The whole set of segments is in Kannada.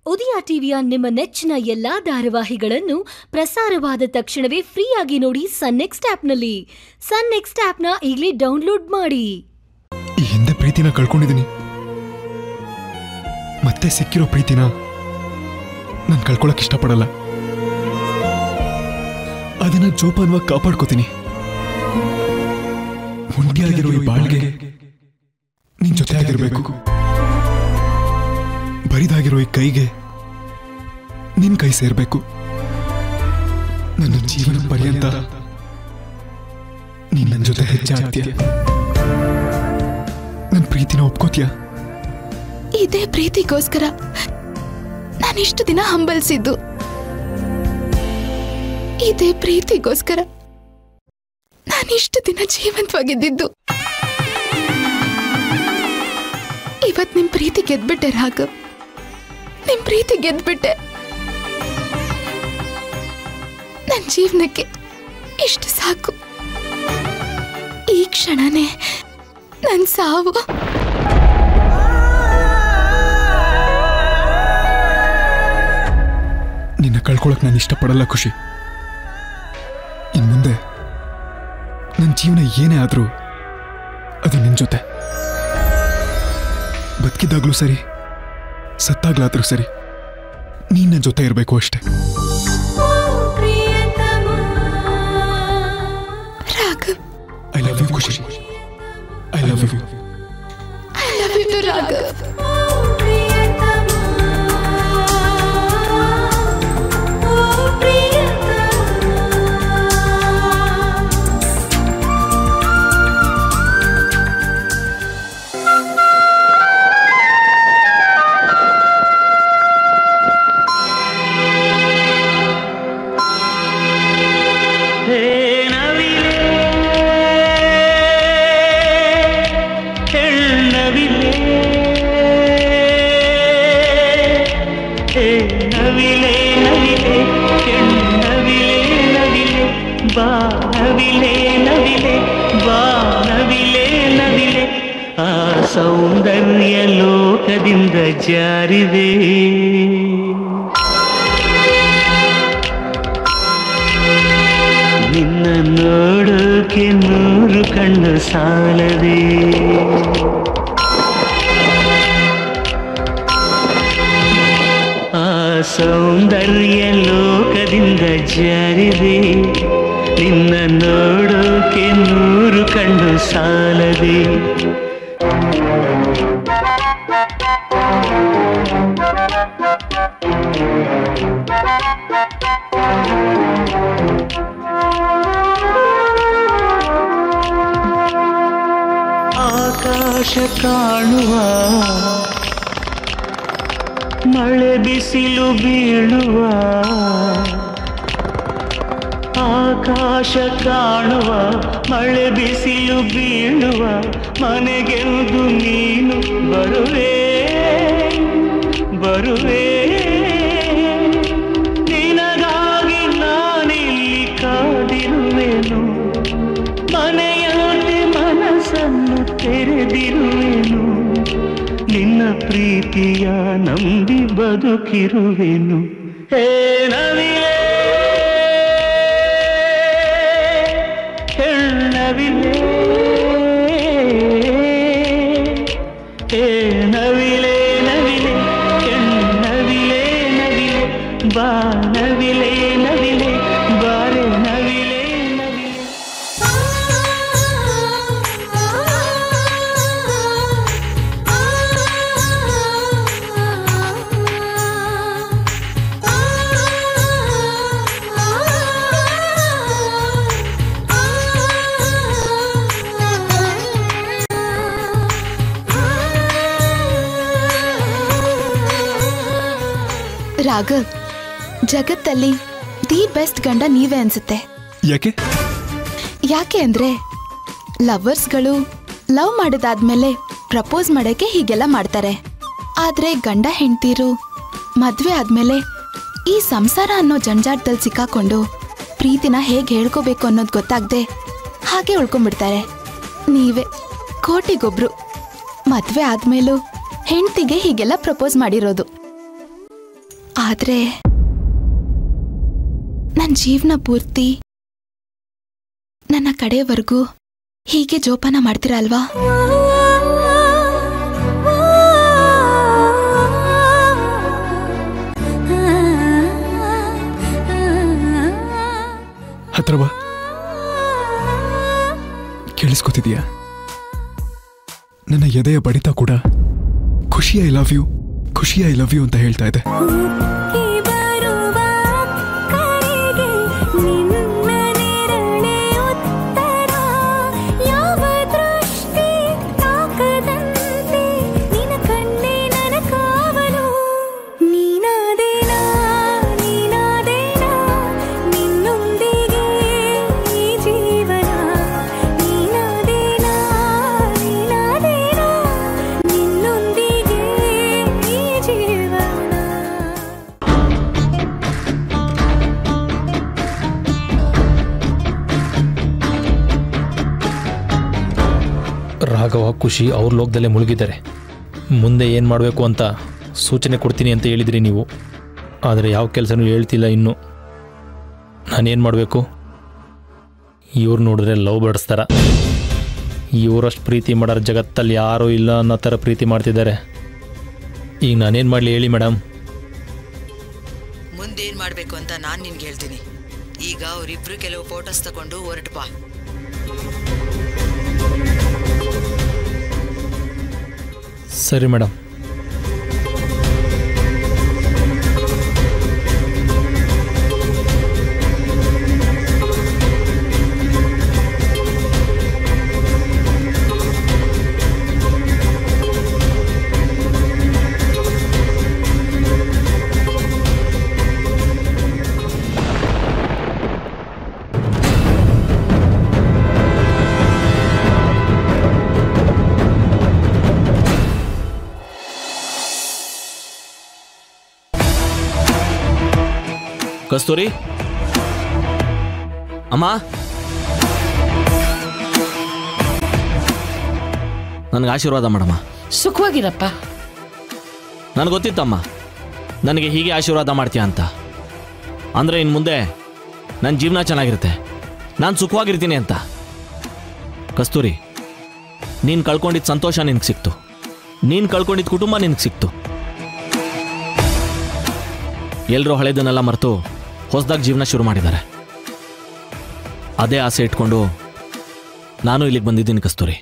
ಉದಯ ಟಿವಿಯ ನಿಮ್ಮ ನೆಚ್ಚಿನ ಎಲ್ಲಾ ಧಾರಾವಾಹಿಗಳನ್ನು ಪ್ರಸಾರವಾದ ತಕ್ಷಣವೇ ಫ್ರೀಯಾಗಿ ನೋಡಿ ಸನ್ ನೆಕ್ಸ್ಟ್ ಆಪ್ನಲ್ಲಿ ಸನ್ ನೆಕ್ಸ್ಟ್ ಆಪ್ನ ಈಗಲೇ ಡೌನ್ಲೋಡ್ ಮಾಡಿ ಈ ಹಿಂದೆ ಪ್ರೀತಿನ ಕಳ್ಕೊಂಡಿದ್ದೀನಿ ಮತ್ತೆ ಸಿಕ್ಕಿರೋ ಪ್ರೀತಿನ ನಾನು ಕಳ್ಕೊಳಕ್ ಇಷ್ಟಪಡಲ್ಲ ಅದನ್ನ ಜೋಪಾನವಾಗಿ ಕಾಪಾಡ್ಕೋತೀನಿ ಒಂಟಿಯಾಗಿರೋ ಈ ಬಾಳ್ಗೆ ನಿನ್ ಜೊತೆ ಆಗಿರ್ಬೇಕು ಬರಿದಾಗಿರೋ ಈ ಕೈಗೆ ನಿನ್ ಕೈ ಸೇರ್ಬೇಕು ನನ್ನ ಜೀವನ ಪರ್ಯಂತ ನೀನ್ ನನ್ನ ಜೊತೆ ಹೆಚ್ಚಾಗ್ತೀಯ ನನ್ನ ಪ್ರೀತಿನ ಒಪ್ಕೋತೀಯ ಇದೇ ಪ್ರೀತಿಗೋಸ್ಕರ ನಾನಿಷ್ಟು ದಿನ ಹಂಬಲಿಸಿದ್ದು ಇದೇ ಪ್ರೀತಿಗೋಸ್ಕರ ನಾನಿಷ್ಟು ದಿನ ಜೀವಂತವಾಗಿದ್ದಿದ್ದು ಇವತ್ ನಿಮ್ ಪ್ರೀತಿ ಗೆದ್ಬಿಟ್ಟೆ ರಾಘವ್ ನಿಮ್ ಪ್ರೀತಿ ಗೆದ್ಬಿಟ್ಟೆ ನನ್ನ ಜೀವನಕ್ಕೆ ಇಷ್ಟು ಸಾಕು ಈ ಕ್ಷಣನೇ ನನ್ನ ಸಾವು ನಿನ್ನ ಕಳ್ಕೊಳಕ್ ನಾನು ಇಷ್ಟಪಡಲ್ಲ ಖುಷಿ ಇನ್ ಮುಂದೆ ನನ್ನ ಜೀವನ ಏನೇ ಆದ್ರೂ ಅದು ನಿನ್ ಜೊತೆ ಬದುಕಿದ್ದಾಗ್ಲೂ ಸರಿ ಸತ್ತಾಗ್ಲಾದ್ರೂ ಸರಿ ನೀನ್ ನನ್ನ ಜೊತೆ ಇರಬೇಕು ಅಷ್ಟೇ Raghav I love you Khushi I love you I love you Raghav ಹೇ ನವಿಲೆ ಹೆಣ್ಣವಿಲೆ ಹೇ ನವಿಲೆ ನವಿಲೆ ಹೆಣ್ಣವಿಲೆ ನವಿಲೆ ಬಾ ನವಿಲೆ ನವಿಲೆ ಬಾ ನವಿಲೆ ನವಿಲೆ ಆ ಸೌಂದರ್ಯ ಲೋಕದಿಂದ ಜಾರಿದೆ ನಿನ್ನ ನೋಡೋಕೆ ನೂರು ಕಣ್ಣು ಸಾಲದೆ ಆ ಸೌಂದರ್ಯ ಲೋಕದಿಂದ ಜಾರಿದೆ ನಿನ್ನ ನೋಡೋಕೆ ನೂರು ಕಣ್ಣು ಸಾಲದೆ ಆಕಾಶ ಕಾಣುವ ಮಳೆ ಬಿಸಿಲು ಬೀಳುವ ಆಕಾಶ ಕಾಣುವ ಮಳೆ ಬಿಸಿಲು ಬೀಳುವ ಮನೆಗೆಂದು ನೀನು ಬರುವೆ ಬರುವೆ ನಿನಗಾಗಿ ನಾನಿಲ್ಲಿ ಕಾದಿರುವೆನು ಮನೆಯಲ್ಲಿ ಮನಸ್ಸನ್ನು ತೆರೆದಿರುವೆನು ನಿನ್ನ ಪ್ರೀತಿಯ ನಂಬಿ ಬದುಕಿರುವೆನು ಹೇ ನವಿಲೆ ಹೆಣ್ಣವಿಲೆ ಹೇ ನವಿಲೆ ನವಿಲೆ ಹೆಣ್ಣವಿಲೆ ನವಿಲೆ ಬಾ ನವಿಲೆ ನವಿಲೆ ಬಾರೆ ನವಿಲೆ ನವಿಲೆ ರಾಘವ್ ಜಗತ್ತಲ್ಲಿ ದಿ ಬೆಸ್ಟ್ ಗಂಡ ನೀವೇ ಅನ್ಸುತ್ತೆ ಯಾಕೆ ಯಾಕೆ ಅಂದ್ರೆ ಲವರ್ಸ್ಗಳು ಲವ್ ಮಾಡಿದಾದ್ಮೇಲೆ ಪ್ರಪೋಸ್ ಮಾಡಕ್ಕೆ ಹೀಗೆಲ್ಲ ಮಾಡ್ತಾರೆ ಆದ್ರೆ ಗಂಡ ಹೆಂಡ್ತೀರು ಮದ್ವೆ ಆದ್ಮೇಲೆ ಈ ಸಂಸಾರ ಅನ್ನೋ ಜಂಜಾಟದಲ್ಲಿ ಸಿಕ್ಕಾಕೊಂಡು ಪ್ರೀತಿನ ಹೇಗೆ ಹೇಳ್ಕೋಬೇಕು ಅನ್ನೋದು ಗೊತ್ತಾಗ್ದೆ ಹಾಗೆ ಉಳ್ಕೊಂಡ್ಬಿಡ್ತಾರೆ ನೀವೇ ಕೋಟಿಗೊಬ್ರು ಮದ್ವೆ ಆದ್ಮೇಲೂ ಹೆಂಡ್ತಿಗೆ ಹೀಗೆಲ್ಲ ಪ್ರಪೋಸ್ ಮಾಡಿರೋದು ಆದ್ರೆ ನನ್ನ ಜೀವನ ಪೂರ್ತಿ ನನ್ನ ಕಡೆಯವರೆಗೂ ಹೀಗೆ ಜೋಪಾನ ಮಾಡ್ತೀರಾ ಅಲ್ವಾ ಹತ್ರ ಬಾ ಕೇಳಿಸ್ಕೊತಿದೀಯಾ ನನ್ನ ಎದೆಯ ಬಡಿತ ಕೂಡ Khushi I love you Khushi I love you ಅಂತ ಹೇಳ್ತಾ ಇದೆ ಬರುವ ಕರೆಗೆ ನಿನ್ನ ನೆರಳೆ ಉತ್ತರ ಯಾವ ದೃಷ್ಟಿ ತಾಕದಂತೆ ನಿನ ಕಣ್ಣೆ ನನ್ನ ಕಾವಲು ನೀನಾದೇನಾ ನೀನಾದೇನಾ ನಿನ್ನೊಂದಿಗೆ ಈ ಜೀವನ ನೀನಾದೇನಾ ನೀನಾದೇನಾ ನಿನ್ನೊಂದಿಗೆ ಈ ಜೀವನ ರಾಘವ ಖುಷಿ ಅವ್ರ ಲೋಕದಲ್ಲೇ ಮುಳುಗಿದ್ದಾರೆ ಮುಂದೆ ಏನು ಮಾಡಬೇಕು ಅಂತ ಸೂಚನೆ ಕೊಡ್ತೀನಿ ಅಂತ ಹೇಳಿದ್ರಿ ನೀವು ಆದರೆ ಯಾವ ಕೆಲಸನೂ ಹೇಳ್ತಿಲ್ಲ ಇನ್ನು ನಾನೇನು ಮಾಡಬೇಕು ಇವ್ರು ನೋಡಿದ್ರೆ ಲವ್ ಬಡಿಸ್ತಾರ ಇವರಷ್ಟು ಪ್ರೀತಿ ಮಾಡೋರು ಜಗತ್ತಲ್ಲಿ ಯಾರೂ ಇಲ್ಲ ಅನ್ನೋ ಥರ ಪ್ರೀತಿ ಮಾಡ್ತಿದ್ದಾರೆ ಈಗ ನಾನೇನು ಮಾಡಲಿ ಹೇಳಿ ಮೇಡಮ್ ಮುಂದೇನ್ ಮಾಡ್ಬೇಕು ಅಂತ ನಾನ್ ನಿನ್ಗೆ ಹೇಳ್ತೀನಿ ಈಗ ಅವರಿಬ್ರು ಕೆಲವು ಫೋಟೋಸ್ ತಗೊಂಡು ಹೊರಟು ಬಾ ಸರಿ ಮೇಡಮ್ ಕಸ್ತೂರಿ ಅಮ್ಮ ನನಗೆ ಆಶೀರ್ವಾದ ಮಾಡಮ್ಮ ಸುಖವಾಗಿರಪ್ಪ ನನಗೆ ಗೊತ್ತಿತ್ತಮ್ಮ ನನಗೆ ಹೀಗೆ ಆಶೀರ್ವಾದ ಮಾಡ್ತೀಯ ಅಂತ ಅಂದರೆ ಇನ್ನು ಮುಂದೆ ನನ್ನ ಜೀವನ ಚೆನ್ನಾಗಿರುತ್ತೆ ನಾನು ಸುಖವಾಗಿರ್ತೀನಿ ಅಂತ ಕಸ್ತೂರಿ ನೀನು ಕಳ್ಕೊಂಡಿದ್ದ ಸಂತೋಷ ನಿನಗೆ ಸಿಕ್ತು ನೀನು ಕಳ್ಕೊಂಡಿದ್ದ ಕುಟುಂಬ ನಿನಗೆ ಸಿಕ್ತು ಎಲ್ಲರೂ ಹಳೆದನ್ನೆಲ್ಲ ಮರೆತು ಹೊಸದಾಗಿ ಜೀವನ ಶುರು ಮಾಡಿದ್ದಾರೆ ಅದೇ ಆಸೆ ಇಟ್ಕೊಂಡು ನಾನು ಇಲ್ಲಿಗೆ ಬಂದಿದ್ದೀನಿ ಕಸ್ತೂರಿ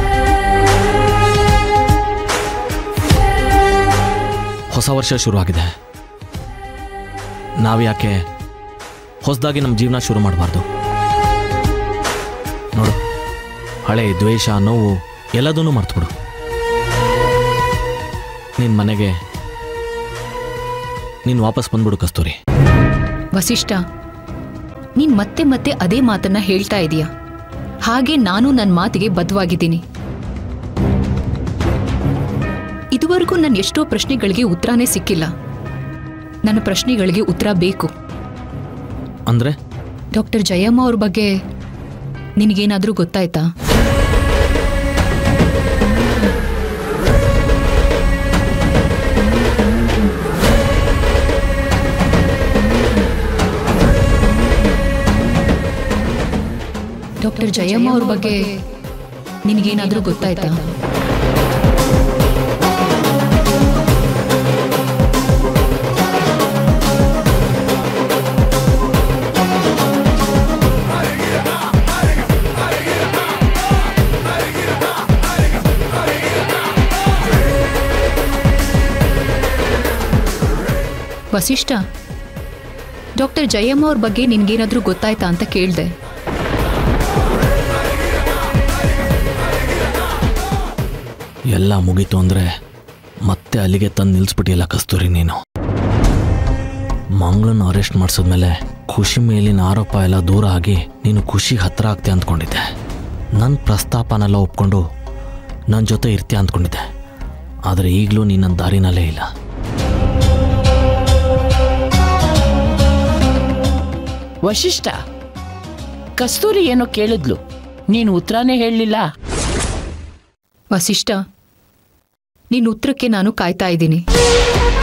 ಹೊಸ ವರ್ಷ ಶುರುವಾಗಿದೆ ನಾವು ಯಾಕೆ ಹೊಸದಾಗಿ ನಮ್ಮ ಜೀವನ ಶುರು ಮಾಡಬಾರ್ದು ನೋಡು ಹಳೆ ದ್ವೇಷ ನೋವು ಎಲ್ಲದನ್ನೂ ಮರ್ತ್ಬಿಡು ನಿನ್ನ ಮನೆಗೆ ನೀನು ವಾಪಸ್ ಬಂದ್ಬಿಡು ಕಸ್ತೂರಿ ವಸಿಷ್ಠ ನೀನ್ ಮತ್ತೆ ಮತ್ತೆ ಅದೇ ಮಾತನ್ನ ಹೇಳ್ತಾ ಇದೀಯ ಹಾಗೆ ನಾನು ನನ್ನ ಮಾತಿಗೆ ಬದ್ಧವಾಗಿದ್ದೀನಿ ಇದುವರೆಗೂ ನನ್ನ ಎಷ್ಟೋ ಪ್ರಶ್ನೆಗಳಿಗೆ ಉತ್ತರನೇ ಸಿಕ್ಕಿಲ್ಲ ನನ್ನ ಪ್ರಶ್ನೆಗಳಿಗೆ ಉತ್ತರ ಬೇಕು ಅಂದರೆ ಡಾಕ್ಟರ್ ಜಯಮ್ಮ ಅವ್ರ ಬಗ್ಗೆ ನಿನಗೇನಾದ್ರೂ ಗೊತ್ತಾಯ್ತಾ ಡಾಕ್ಟರ್ ಜಯಮ್ಮ ಅವ್ರ ಬಗ್ಗೆ ನಿನಗೇನಾದ್ರೂ ಗೊತ್ತಾಯ್ತಾ ವಸಿಷ್ಠ ಡಾಕ್ಟರ್ ಜಯಮ್ಮ ಅವ್ರ ಬಗ್ಗೆ ನಿನ್ಗೇನಾದ್ರೂ ಗೊತ್ತಾಯ್ತಾ ಅಂತ ಕೇಳಿದೆ ಎಲ್ಲ ಮುಗೀತು ಅಂದರೆ ಮತ್ತೆ ಅಲ್ಲಿಗೆ ತಂದು ನಿಲ್ಲಿಸ್ಬಿಟ್ಟಿಲ್ಲ ಕಸ್ತೂರಿ ನೀನು ಮಂಗಳನ್ನ ಅರೆಸ್ಟ್ ಮಾಡಿಸಿದ್ಮೇಲೆ ಖುಷಿ ಮೇಲಿನ ಆರೋಪ ಎಲ್ಲ ದೂರ ಆಗಿ ನೀನು ಖುಷಿಗೆ ಹತ್ರ ಆಗ್ತೀಯ ಅಂದ್ಕೊಂಡಿದ್ದೆ ನನ್ನ ಪ್ರಸ್ತಾಪನೆಲ್ಲ ಒಪ್ಕೊಂಡು ನನ್ನ ಜೊತೆ ಇರ್ತೀಯ ಅಂದ್ಕೊಂಡಿದ್ದೆ ಆದರೆ ಈಗಲೂ ನೀನು ನನ್ನ ದಾರಿನಲ್ಲೇ ಇಲ್ಲ ವಶಿಷ್ಠ ಕಸ್ತೂರಿ ಏನೋ ಕೇಳಿದ್ಲು ನೀನು ಉತ್ತರನೇ ಹೇಳಲಿಲ್ಲ ವಸಿಷ್ಠ ನಿನ್ನ ಉತ್ತರಕ್ಕೆ ನಾನು ಕಾಯ್ತಾ ಇದ್ದೀನಿ